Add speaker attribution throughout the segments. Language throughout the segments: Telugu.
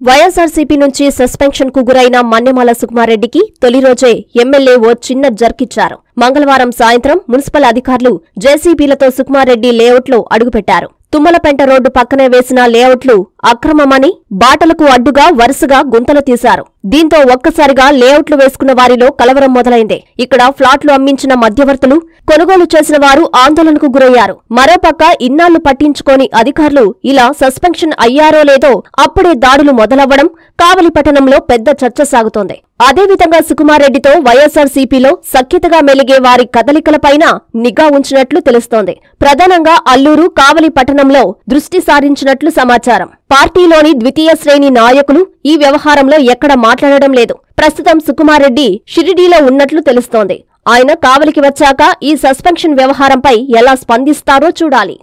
Speaker 1: వైఎస్ఆర్సీపీ నుంచి సస్పెన్షన్ కు గురైన మన్నెమాల సుకుమారెడ్డికి తొలి రోజే ఎమ్మెల్యే ఓ చిన్న జర్కిచ్చారు మంగళవారం సాయంత్రం మున్సిపల్ అధికారులు జేసీబీలతో సుకుమారెడ్డి లేఅవుట్లో అడుగుపెట్టారు తుమ్మలపెంట రోడ్డు పక్కనే వేసిన లేఅవుట్లు అక్రమమని బాటలకు అడ్డుగా వరుసగా గుంతలు తీశారు దీంతో ఒక్కసారిగా లేఅవుట్లు వేసుకున్న వారిలో కలవరం మొదలైంది ఇక్కడ ఫ్లాట్లు అమ్మించిన మధ్యవర్తులు కొనుగోలు చేసిన వారు ఆందోళనకు గురయ్యారు మరోపక్క ఇన్నాళ్లు పట్టించుకోని అధికారులు ఇలా సస్పెన్షన్ అయ్యారో లేదో అప్పుడే దాడులు మొదలవ్వడం కావలి పట్టణంలో పెద్ద చర్చ సాగుతోంది అదేవిధంగా సుకుమారెడ్డితో వైఎస్ఆర్సీపీలో సఖ్యతగా మెలిగే వారి కదలికలపైన నిఘా ఉంచినట్లు తెలుస్తోంది ప్రధానంగా అల్లూరు కావలి పట్టణంలో దృష్టి సారించినట్లు సమాచారం పార్టీలోని ద్వితీయ శ్రేణి నాయకులు ఈ వ్యవహారంలో ఎక్కడ మాట్లాడడం లేదు ప్రస్తుతం సుకుమారెడ్డి షిరిడీలో ఉన్నట్లు తెలుస్తోంది ఆయన కావలికి వచ్చాక ఈ సస్పెన్షన్ వ్యవహారంపై ఎలా స్పందిస్తారో చూడాలి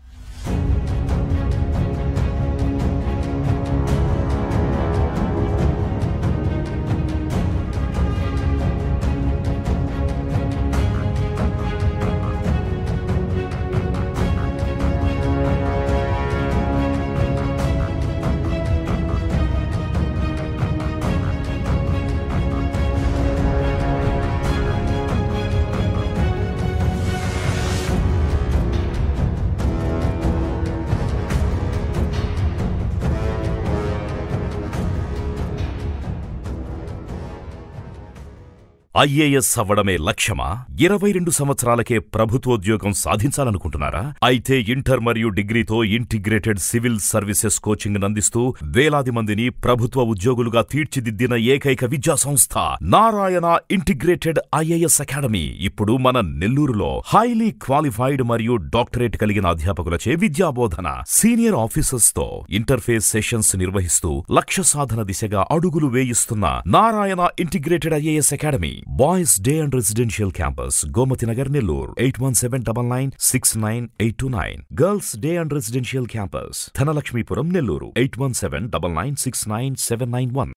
Speaker 2: ఐఏఎస్ అవ్వడమే లక్ష్యమా ఇరవై రెండు సంవత్సరాలకే ప్రభుత్వోద్యోగం సాధించాలనుకుంటున్నారా అయితే ఇంటర్ మరియు డిగ్రీతో ఇంటిగ్రేటెడ్ సివిల్ సర్వీసెస్ కోచింగ్ అందిస్తూ వేలాది మందిని ప్రభుత్వ ఉద్యోగులుగా తీర్చిదిద్దిన ఏకైక విద్యా సంస్థ నారాయణ ఇంటిగ్రేటెడ్ ఐఏఎస్ అకాడమీ ఇప్పుడు మన నెల్లూరులో హైలీ క్వాలిఫైడ్ మరియు డాక్టరేట్ కలిగిన అధ్యాపకులచే విద్యాబోధన సీనియర్ ఆఫీసర్స్ తో ఇంటర్ఫేస్ సెషన్స్ నిర్వహిస్తూ లక్ష్య సాధన దిశగా అడుగులు వేయిస్తున్న Narayana integrated IAS academy boys day and residential campus Gomathi Nagar Nellore eight one seven double nine six nine eight two nine girls day and residential campus Dhanalakshmipuram Nellore eight one seven double nine six nine seven nine one